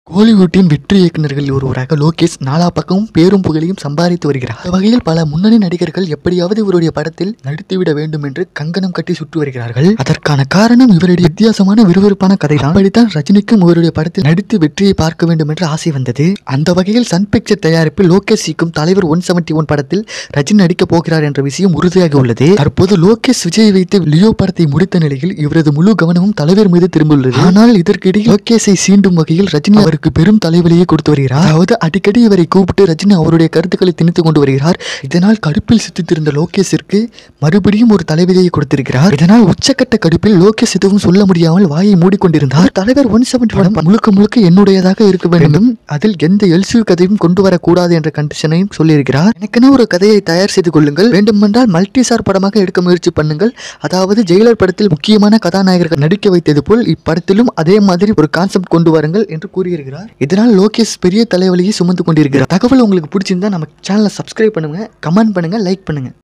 கோலிவுட்டின் வெற்றி இயக்குனர்கள் ஒருவராக லோகேஷ் நாலா பக்கமும் பேரும் புகழையும் சம்பாதித்து வருகிறார் அந்த வகையில் பல முன்னணி நடிகர்கள் எப்படியாவது இவருடைய படத்தில் நடித்துவிட வேண்டும் என்று கங்கணம் கட்டி சுற்றி வருகிறார்கள் அதற்கான காரணம் இவருடைய வித்தியாசமான விறுவிறுப்பான கதை தான் அப்படித்தான் ரஜினிக்கும் இவருடைய படத்தில் நடித்து வெற்றியை பார்க்க வேண்டும் என்று ஆசை வந்தது அந்த வகையில் சன் பிக்சர் தயாரிப்பில் லோகேஷ் இயக்கும் தலைவர் ஒன் செவன்டி ஒன் படத்தில் ரஜினி நடிக்கப் போகிறார் என்ற விஷயம் உறுதியாக உள்ளது தற்போது லோகேஷ் விஜய் வைத்து லியோ படத்தை முடித்த நிலையில் இவரது முழு கவனமும் தலைவர் மீது திரும்பியுள்ளது ஆனால் இதற்கிடையில் லோகேஷை சீண்டும் வகையில் ரஜினி அவருக்கு பெரும் தலைவலியை கொடுத்து வருகிறார் அதாவது அடிக்கடி இவரை கூப்பிட்டு ரஜினி அவருடைய கருத்துக்களை திணித்து கொண்டு வருகிறார் இதனால் கடுப்பில் சுத்தித்திருந்த லோகேஷிற்கு மறுபடியும் ஒரு தலைவலியை கொடுத்திருக்கிறார் இதனால் உச்சக்கட்ட கடுப்பில் லோகேஷ் எதுவும் சொல்ல முடியாமல் வாயை மூடிக்கொண்டிருந்தார் தலைவர் ஒன் செவன்டி படம் முழுக்க முழுக்க என்னுடையதாக இருக்க வேண்டும் அதில் எந்த எல்சியூ கதையும் கொண்டு வரக்கூடாது என்ற கண்டிஷனையும் சொல்லியிருக்கிறார் எனக்கென ஒரு கதையை தயார் செய்து கொள்ளுங்கள் வேண்டுமென்றால் மல்டிசார் படமாக எடுக்க முயற்சி பண்ணுங்கள் அதாவது ஜெயிலர் படத்தில் முக்கியமான கதாநாயகர்கள் நடிக்க வைத்தது போல் இப்படத்திலும் அதே மாதிரி ஒரு கான்செப்ட் கொண்டு வாருங்கள் என்று கூறியிருக்கிறார் இதனால் லோகேஷ் பெரிய தலைவலியை சுமந்து கொண்டிருக்கிறார் தகவல் உங்களுக்கு பிடிச்சிருந்தா நம்ம சேனலை சப்ஸ்கிரைப் பண்ணுங்க கமெண்ட் பண்ணுங்க லைக் பண்ணுங்க